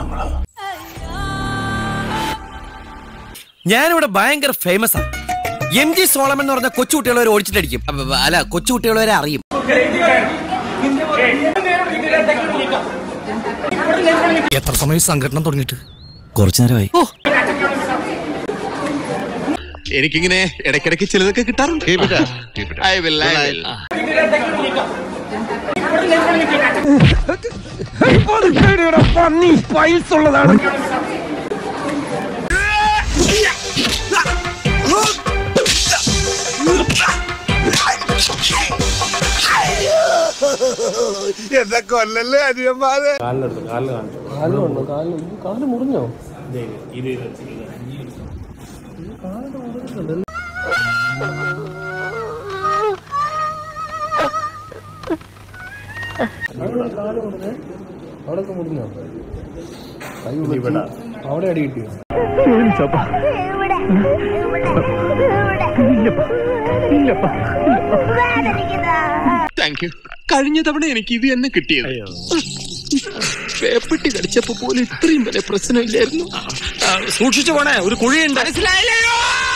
നമ്മള് ഞാനിവിടെ ഭയങ്കര ഫേമസ് ആണ് എം ജി സോളമൻ എന്ന് പറഞ്ഞ കൊച്ചുകുട്ടികളെ വരെ ഓടിച്ചിട്ടടിക്കും അപ്പ- അപ്പ- അല്ല കൊച്ചുകുട്ടികളെ വരെ അറിയും എത്ര സമയം സംഘടന തുടങ്ങിയിട്ട് കുറച്ചു നേരമായി എനിക്കിങ്ങനെ ഇടയ്ക്കിടയ്ക്ക് ചിലതൊക്കെ കിട്ടാറുണ്ട് I will, I will. എന്നെ കൊല്ലല്ലേ അനിയന്മാരെ താങ്ക് യു കഴിഞ്ഞ തവണ എനിക്ക് ഇത് തന്നെ കിട്ടിയത് പേപ്പെട്ടി കടിച്ചപ്പോ പോലും ഇത്രയും വരെ പ്രശ്നമില്ലായിരുന്നു സൂക്ഷിച്ചു പോണേ ഒരു കുഴിയുണ്ട് മനസ്സിലായില്ലയോ